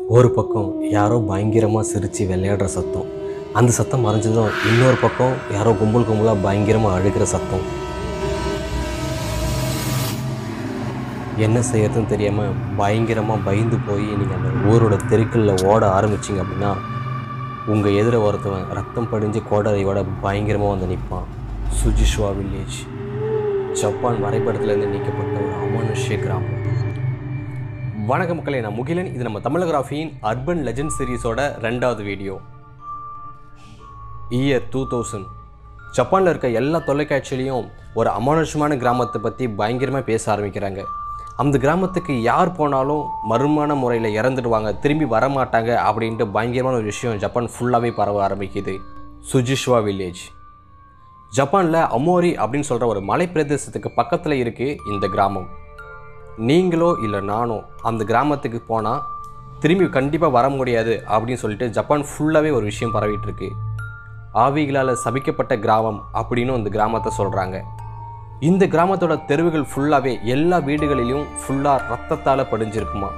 ஒரு பக்கம் யாரோ பயங்கரமாக சிரித்து விளையாடுற சத்தம் அந்த சத்தம் மறைஞ்சதும் இன்னொரு பக்கம் யாரோ கும்பல் கும்பலாக பயங்கரமாக அழுகிற சத்தம் என்ன செய்யறதுன்னு தெரியாமல் பயங்கரமாக பயந்து போய் நீங்கள் அந்த ஊரோட தெருக்களில் ஓட ஆரம்பிச்சிங்க அப்படின்னா உங்கள் எதிர ஒருத்தவன் ரத்தம் படிஞ்சு கோடரையோட பயங்கரமாக வந்து நிற்பான் சுஜிஷ்வா வில்லேஜ் ஜப்பான் வரைபடத்துலேருந்து நீக்கப்பட்ட ஒரு அமானுஷ்ய கிராமம் வணக்க மக்களே நான் முகிலன் இது நம்ம தமிழகிராஃபியின் அர்பன் லெஜண்ட் சீரிஸோட ரெண்டாவது வீடியோ இயர் டூ தௌசண்ட் ஜப்பானில் இருக்க எல்லா தொலைக்காட்சியிலையும் ஒரு அமானுஷமான கிராமத்தை பற்றி பயங்கரமாக பேச ஆரம்பிக்கிறாங்க அந்த கிராமத்துக்கு யார் போனாலும் மர்மமான முறையில் இறந்துடுவாங்க திரும்பி வரமாட்டாங்க அப்படின்ட்டு பயங்கரமான ஒரு விஷயம் ஜப்பான் ஃபுல்லாகவே பரவ ஆரம்பிக்குது சுஜிஷ்வா வில்லேஜ் ஜப்பானில் அமோரி அப்படின்னு சொல்கிற ஒரு மலை பிரதேசத்துக்கு பக்கத்தில் இருக்குது இந்த கிராமம் நீங்களோ இல்லை நானோ அந்த கிராமத்துக்கு போனால் திரும்பி கண்டிப்பாக வர முடியாது அப்படின்னு சொல்லிட்டு ஜப்பான் ஃபுல்லாகவே ஒரு விஷயம் பரவிட்டு இருக்கு ஆவிகளால் சபிக்கப்பட்ட கிராமம் அப்படின்னு அந்த கிராமத்தை சொல்கிறாங்க இந்த கிராமத்தோட தெருவுகள் ஃபுல்லாகவே எல்லா வீடுகளிலும் ஃபுல்லாக ரத்தத்தால் படிஞ்சிருக்குமா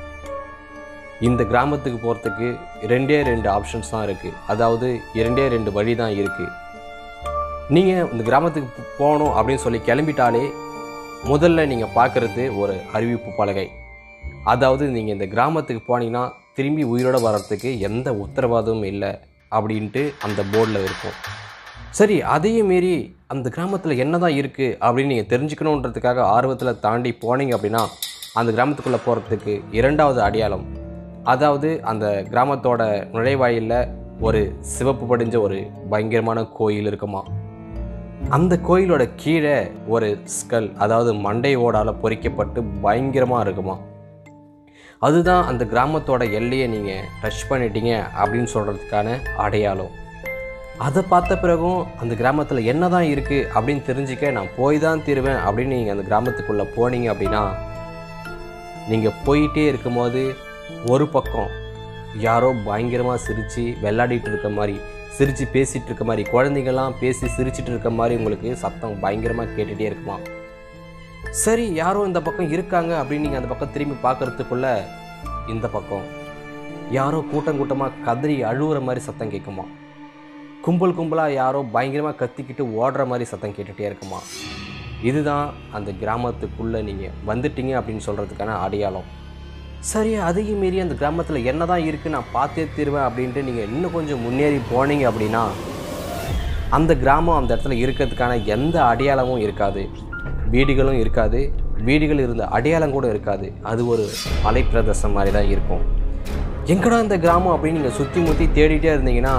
இந்த கிராமத்துக்கு போகிறதுக்கு ரெண்டே ரெண்டு ஆப்ஷன்ஸ் தான் இருக்குது அதாவது இரண்டே ரெண்டு வழி தான் இருக்குது நீங்கள் இந்த கிராமத்துக்கு போ- போகணும் அப்படின்னு சொல்லி கிளம்பிட்டாலே முதல்ல நீங்கள் பார்க்குறது ஒரு அறிவிப்பு பலகை அதாவது நீங்கள் இந்த கிராமத்துக்கு போனீங்கன்னா திரும்பி உயிரோட வர்றதுக்கு எந்த உத்தரவாதமும் இல்லை அப்படின்ட்டு அந்த போர்டில் இருக்கும் சரி அதையும் மீறி அந்த கிராமத்தில் என்ன தான் இருக்குது அப்படின்னு நீங்கள் தெரிஞ்சுக்கணுன்றதுக்காக ஆர்வத்தில் தாண்டி போனீங்க அப்படின்னா அந்த கிராமத்துக்குள்ளே போகிறதுக்கு இரண்டாவது அடையாளம் அதாவது அந்த கிராமத்தோட நுழைவாயிலில் ஒரு சிவப்பு படிஞ்ச ஒரு பயங்கரமான கோயில் இருக்குமா அந்த கோயிலோட கீழே ஒரு ஸ்கல் அதாவது மண்டை ஓடால பொறிக்கப்பட்டு பயங்கரமாக இருக்குமா அதுதான் அந்த கிராமத்தோட எல்லையை நீங்கள் டச் பண்ணிட்டீங்க அப்படின்னு சொல்கிறதுக்கான அடையாளம் அதை பார்த்த பிறகும் அந்த கிராமத்தில் என்ன தான் இருக்குது அப்படின்னு தெரிஞ்சுக்க நான் போய் தான் தீருவேன் அப்படின்னு நீங்கள் அந்த கிராமத்துக்குள்ளே போனீங்க அப்படின்னா நீங்கள் போயிட்டே இருக்கும்போது ஒரு பக்கம் யாரோ பயங்கரமாக சிரித்து விளையாடிட்டு இருக்க மாதிரி சிரித்து பேசிகிட்டு இருக்க மாதிரி குழந்தைங்கள்லாம் பேசி சிரிச்சிட்டு இருக்க மாதிரி உங்களுக்கு சத்தம் பயங்கரமாக கேட்டுகிட்டே இருக்குமா சரி யாரோ இந்த பக்கம் இருக்காங்க அப்படின்னு நீங்கள் அந்த பக்கம் திரும்பி பார்க்கறதுக்குள்ள இந்த பக்கம் யாரோ கூட்டம் கூட்டமாக கதறி அழுவுற மாதிரி சத்தம் கேட்குமா கும்பல் கும்பலாக யாரோ பயங்கரமாக கத்திக்கிட்டு ஓடுற மாதிரி சத்தம் கேட்டுகிட்டே இருக்குமா இதுதான் அந்த கிராமத்துக்குள்ளே நீங்கள் வந்துட்டீங்க அப்படின்னு சொல்கிறதுக்கான அடையாளம் சரி அதையும் மீறி அந்த கிராமத்தில் என்ன தான் இருக்குது நான் பார்த்தே தீருவேன் அப்படின்ட்டு நீங்கள் இன்னும் கொஞ்சம் முன்னேறி போனீங்க அப்படின்னா அந்த கிராமம் அந்த இடத்துல இருக்கிறதுக்கான எந்த அடையாளமும் இருக்காது வீடுகளும் இருக்காது வீடுகள் இருந்த அடையாளம் கூட இருக்காது அது ஒரு மலை பிரதேசம் மாதிரி தான் இருக்கும் எங்கடா இந்த கிராமம் அப்படின்னு நீங்கள் சுற்றி முற்றி தேடிட்டே இருந்தீங்கன்னா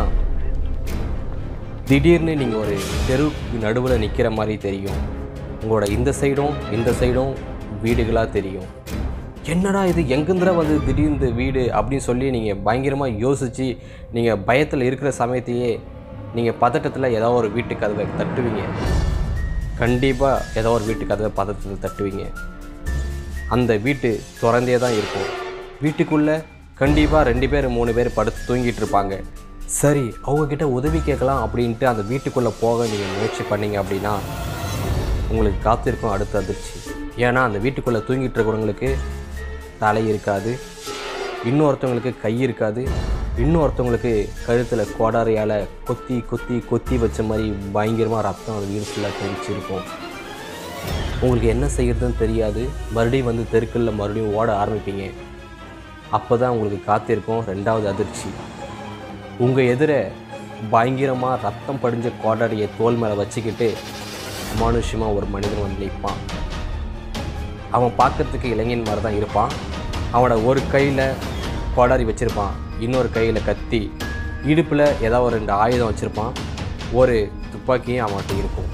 திடீர்னு நீங்கள் ஒரு தெருவுக்கு நடுவில் நிற்கிற மாதிரி தெரியும் உங்களோட இந்த சைடும் இந்த சைடும் வீடுகளாக தெரியும் என்னடா இது எங்கேந்திர வந்து திடீர்னு இந்த வீடு அப்படின்னு சொல்லி நீங்கள் பயங்கரமாக யோசித்து நீங்கள் பயத்தில் இருக்கிற சமயத்தையே நீங்கள் பதட்டத்தில் ஏதோ ஒரு வீட்டு கதவை தட்டுவீங்க கண்டிப்பாக ஏதோ ஒரு வீட்டு கதவை பதட்டத்தில் தட்டுவீங்க அந்த வீட்டு திறந்தே தான் இருக்கும் வீட்டுக்குள்ளே கண்டிப்பாக ரெண்டு பேர் மூணு பேர் படுத்து தூங்கிட்டு இருப்பாங்க சரி அவங்கக்கிட்ட உதவி கேட்கலாம் அப்படின்ட்டு அந்த வீட்டுக்குள்ளே போக நீங்கள் முயற்சி பண்ணீங்க அப்படின்னா உங்களுக்கு காத்திருக்கும் அடுத்த அதிர்ச்சி ஏன்னா அந்த வீட்டுக்குள்ளே தூங்கிட்டு இருக்கிறவங்களுக்கு தலை இருக்காது இன்னொருத்தவங்களுக்கு கை இருக்காது இன்னொருத்தவங்களுக்கு கழுத்தில் கோடாரியால் கொத்தி கொத்தி கொத்தி வச்ச மாதிரி பயங்கரமாக ரத்தம் அது வீடு ஃபுல்லாக தெரிச்சிருக்கும் உங்களுக்கு என்ன செய்யறதுன்னு தெரியாது மறுபடியும் வந்து தெருக்களில் மறுபடியும் ஓட ஆரம்பிப்பீங்க அப்போ தான் உங்களுக்கு காத்திருக்கும் ரெண்டாவது அதிர்ச்சி உங்கள் எதிர பயங்கரமாக ரத்தம் படிஞ்ச கோடாரியை தோல் மேலே வச்சுக்கிட்டு அமானுஷ்யமாக ஒரு மனிதன் வந்து நிற்பான் அவன் பார்க்கறதுக்கு இளைஞன் மாதிரி தான் இருப்பான் அவனோட ஒரு கையில் கோடாரி வச்சுருப்பான் இன்னொரு கையில் கத்தி இடுப்பில் ஏதோ ஒரு ரெண்டு ஆயுதம் வச்சுருப்பான் ஒரு துப்பாக்கியும் அவன்கிட்ட இருக்கும்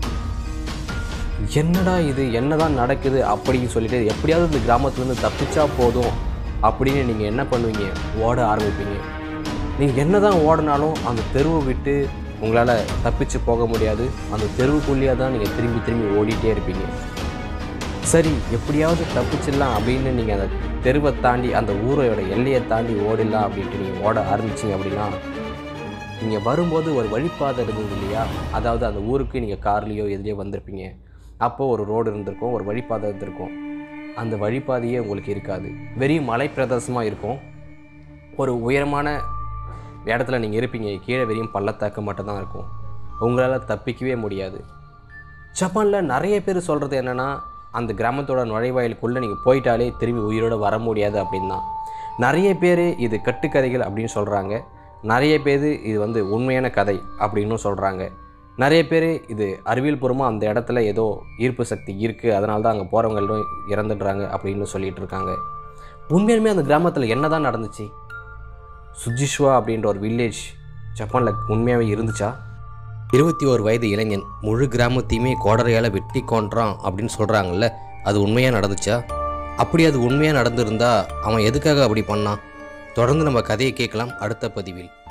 என்னடா இது என்னதான் நடக்குது அப்படின்னு சொல்லிட்டு எப்படியாவது இந்த கிராமத்துலேருந்து தப்பிச்சா போதும் அப்படின்னு நீங்கள் என்ன பண்ணுவீங்க ஓட ஆரம்பிப்பீங்க நீங்கள் என்ன தான் ஓடினாலும் அந்த தெருவை விட்டு உங்களால் தப்பிச்சு போக முடியாது அந்த தெருவுக்குள்ளேயே தான் நீங்கள் திரும்பி திரும்பி ஓடிட்டே இருப்பீங்க சரி எப்படியாவது தப்பிச்சிடலாம் அப்படின்னு நீங்கள் அந்த தெருவை தாண்டி அந்த ஊரோட எல்லையை தாண்டி ஓடிடலாம் அப்படின்ட்டு நீங்கள் ஓட ஆரம்பிச்சிங்க அப்படின்னா நீங்கள் வரும்போது ஒரு வழிப்பாதை இருந்தது இல்லையா அதாவது அந்த ஊருக்கு நீங்கள் கார்லேயோ எதுலேயோ வந்திருப்பீங்க அப்போது ஒரு ரோடு இருந்திருக்கும் ஒரு வழிப்பாதை இருந்திருக்கும் அந்த வழிப்பாதையே உங்களுக்கு இருக்காது வெறும் மலை பிரதேசமாக இருக்கும் ஒரு உயரமான இடத்துல நீங்கள் இருப்பீங்க கீழே வெறியும் பள்ளத்தாக்கு மட்டும்தான் இருக்கும் உங்களால் தப்பிக்கவே முடியாது ஜப்பானில் நிறைய பேர் சொல்கிறது என்னென்னா அந்த கிராமத்தோட நுழைவாயிலுக்குள்ளே நீங்கள் போயிட்டாலே திரும்பி உயிரோடு வர முடியாது அப்படின்னு தான் நிறைய பேர் இது கட்டுக்கதைகள் அப்படின்னு சொல்கிறாங்க நிறைய பேர் இது வந்து உண்மையான கதை அப்படின்னும் சொல்கிறாங்க நிறைய பேர் இது அறிவியல் பூர்வமாக அந்த இடத்துல ஏதோ ஈர்ப்பு சக்தி இருக்குது அதனால தான் அங்கே போகிறவங்க எல்லாம் இறந்துடுறாங்க அப்படின்னு சொல்லிட்டு இருக்காங்க உண்மையாலுமே அந்த கிராமத்தில் என்ன தான் நடந்துச்சு சுஜிஷ்வா அப்படின்ற ஒரு வில்லேஜ் ஜப்பானில் உண்மையாகவே இருந்துச்சா இருபத்தி ஓரு வயது இளைஞன் முழு கிராமத்தையுமே கோடரையால் வெட்டி கொன்றான் அப்படின்னு சொல்கிறாங்கல்ல அது உண்மையாக நடந்துச்சா அப்படி அது உண்மையாக நடந்திருந்தா அவன் எதுக்காக அப்படி பண்ணான் தொடர்ந்து நம்ம கதையை கேட்கலாம் அடுத்த பதிவில்